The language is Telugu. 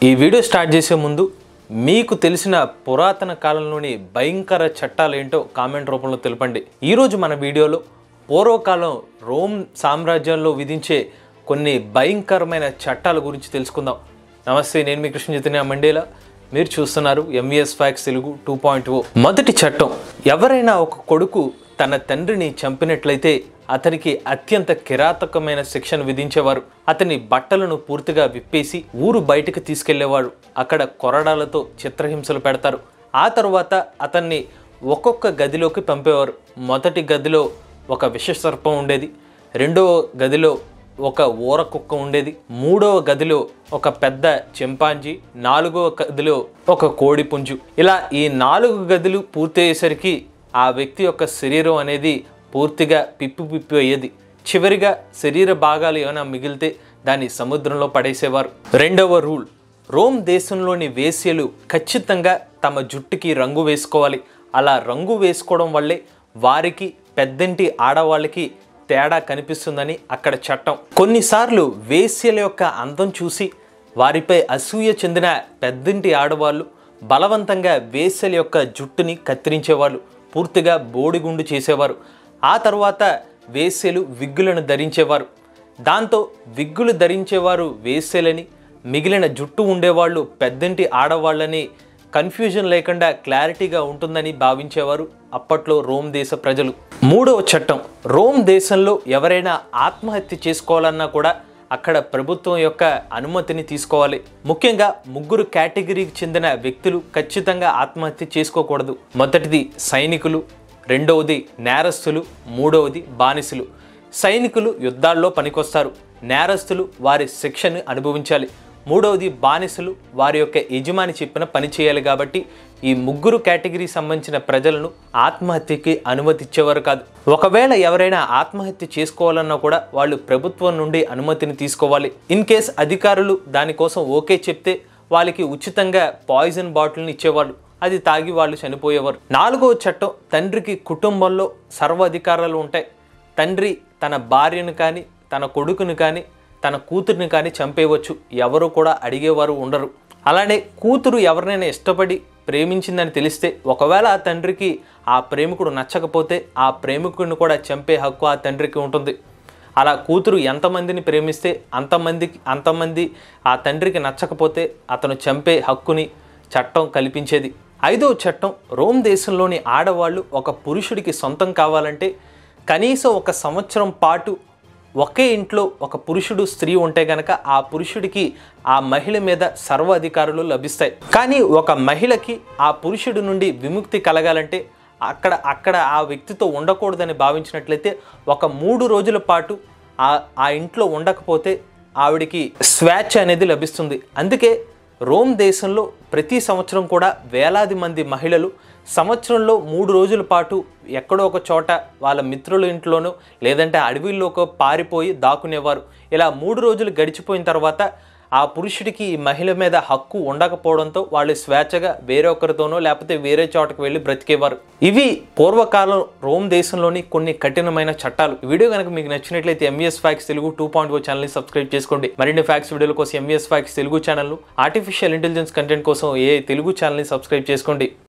ఈ వీడియో స్టార్ట్ చేసే ముందు మీకు తెలిసిన పురాతన కాలంలోని భయంకర చట్టాలు ఏంటో కామెంట్ రూపంలో తెలపండి ఈరోజు మన వీడియోలో పూర్వకాలం రోమ్ సామ్రాజ్యంలో విధించే కొన్ని భయంకరమైన చట్టాల గురించి తెలుసుకుందాం నమస్తే నేను మీ కృష్ణ చైతన్య మండేలా మీరు చూస్తున్నారు MVS facts Telugu two point O మొదటి చట్టం ఎవరైనా ఒక కొడుకు తన తండ్రిని చంపినట్లయితే అతనికి అత్యంత కిరాతకమైన శిక్షను విధించేవారు అతని బట్టలను పూర్తిగా విప్పేసి ఊరు బయటకు తీసుకెళ్లేవాడు అక్కడ కొరడాలతో చిత్రహింసలు పెడతారు ఆ తరువాత అతన్ని ఒక్కొక్క గదిలోకి పంపేవారు మొదటి గదిలో ఒక విషసర్పం ఉండేది రెండవ గదిలో ఒక ఊర కుక్క ఉండేది మూడవ గదిలో ఒక పెద్ద చింపాంజీ నాలుగవ గదిలో ఒక కోడి పుంజు ఇలా ఈ నాలుగు గదులు పూర్తయ్యేసరికి ఆ వ్యక్తి యొక్క శరీరం అనేది పూర్తిగా పిప్పి పిప్పి అయ్యేది చివరిగా శరీర భాగాలు ఏమైనా మిగిలితే దాన్ని సముద్రంలో పడేసేవారు రెండవ రూల్ రోమ్ దేశంలోని వేశ్యలు ఖచ్చితంగా తమ జుట్టుకి రంగు వేసుకోవాలి అలా రంగు వేసుకోవడం వల్లే వారికి పెద్దంటి ఆడవాళ్ళకి తేడా కనిపిస్తుందని అక్కడ చట్టం కొన్నిసార్లు వేశ్యల యొక్క అందం చూసి వారిపై అసూయ చెందిన పెద్దింటి ఆడవాళ్ళు బలవంతంగా వేశ్యల యొక్క జుట్టుని కత్తిరించేవాళ్ళు పూర్తిగా బోడిగుండు చేసేవారు ఆ తర్వాత వేశ్యలు విగ్గులను ధరించేవారు దాంతో విగ్గులు ధరించేవారు వేశ్యలని మిగిలిన జుట్టు ఉండేవాళ్ళు పెద్దంటి ఆడవాళ్ళని కన్ఫ్యూజన్ లేకుండా క్లారిటీగా ఉంటుందని భావించేవారు అప్పట్లో రోమ్ దేశ ప్రజలు మూడవ చట్టం రోమ్ దేశంలో ఎవరైనా ఆత్మహత్య చేసుకోవాలన్నా కూడా అక్కడ ప్రభుత్వం యొక్క అనుమతిని తీసుకోవాలి ముఖ్యంగా ముగ్గురు కేటగిరీకి చెందిన వ్యక్తులు ఖచ్చితంగా ఆత్మహత్య చేసుకోకూడదు మొదటిది సైనికులు రెండవది నేరస్తులు మూడవది బానిసలు సైనికులు యుద్ధాల్లో పనికొస్తారు నేరస్తులు వారి శిక్షను అనుభవించాలి మూడవది బానిసలు వారి యొక్క యజమాని చెప్పిన పని చేయాలి కాబట్టి ఈ ముగ్గురు కేటగిరీ సంబంధించిన ప్రజలను ఆత్మహత్యకి అనుమతిచ్చేవారు కాదు ఒకవేళ ఎవరైనా ఆత్మహత్య చేసుకోవాలన్నా కూడా వాళ్ళు ప్రభుత్వం నుండి అనుమతిని తీసుకోవాలి ఇన్ కేస్ అధికారులు దానికోసం ఓకే చెప్తే వాళ్ళకి ఉచితంగా పాయిజన్ బాటిల్ని ఇచ్చేవాళ్ళు అది తాగి వాళ్ళు చనిపోయేవారు నాలుగవ చట్టం తండ్రికి కుటుంబంలో సర్వాధికారాలు ఉంటాయి తండ్రి తన భార్యను కానీ తన కొడుకును కానీ తన కూతుర్ని కానీ చంపేయవచ్చు ఎవరు కూడా అడిగేవారు ఉండరు అలానే కూతురు ఎవరినైనా ఇష్టపడి ప్రేమించిందని తెలిస్తే ఒకవేళ ఆ తండ్రికి ఆ ప్రేమికుడు నచ్చకపోతే ఆ ప్రేమికుడిని కూడా చంపే హక్కు ఆ తండ్రికి ఉంటుంది అలా కూతురు ఎంతమందిని ప్రేమిస్తే అంతమందికి అంతమంది ఆ తండ్రికి నచ్చకపోతే అతను చంపే హక్కుని చట్టం కల్పించేది ఐదవ చట్టం రోమ్ దేశంలోని ఆడవాళ్ళు ఒక పురుషుడికి సొంతం కావాలంటే కనీసం ఒక సంవత్సరం పాటు ఒకే ఇంట్లో ఒక పురుషుడు స్త్రీ ఉంటే గనక ఆ పురుషుడికి ఆ మహిళ మీద సర్వాధికారులు లభిస్తాయి కానీ ఒక మహిళకి ఆ పురుషుడి నుండి విముక్తి కలగాలంటే అక్కడ అక్కడ ఆ వ్యక్తితో ఉండకూడదని భావించినట్లయితే ఒక మూడు రోజుల పాటు ఆ ఆ ఇంట్లో ఉండకపోతే ఆవిడికి స్వేచ్ఛ అనేది లభిస్తుంది అందుకే రోమ్ దేశంలో ప్రతి సంవత్సరం కూడా వేలాది మంది మహిళలు సంవత్సరంలో మూడు రోజుల పాటు ఎక్కడో ఒక చోట వాళ్ళ మిత్రుల ఇంట్లోనో లేదంటే అడవిలోకో పారిపోయి దాక్కునేవారు ఇలా మూడు రోజులు గడిచిపోయిన తర్వాత ఆ పురుషుడికి ఈ మహిళ మీద హక్కు ఉండకపోవడంతో వాళ్ళు స్వేచ్ఛగా వేరొకరితోనో లేకపోతే వేరే చోటకు వెళ్ళి బ్రతికేవారు ఇవి పూర్వకాలం రోమ్ దేశంలోని కొన్ని కఠినమైన చట్టాలు ఈ వీడియో కనుక మీకు నచ్చినట్లయితే MVS facts Telugu two point O ఛానల్ని సబ్స్క్రైబ్ చేసుకోండి మరిన్ని ఫ్యాక్స్ వీడియోల కోసం MVS facts Telugu channel artificial intelligence content కోసం ఏ తెలుగు ఛానల్ని సబ్స్క్రైబ్ చేసుకోండి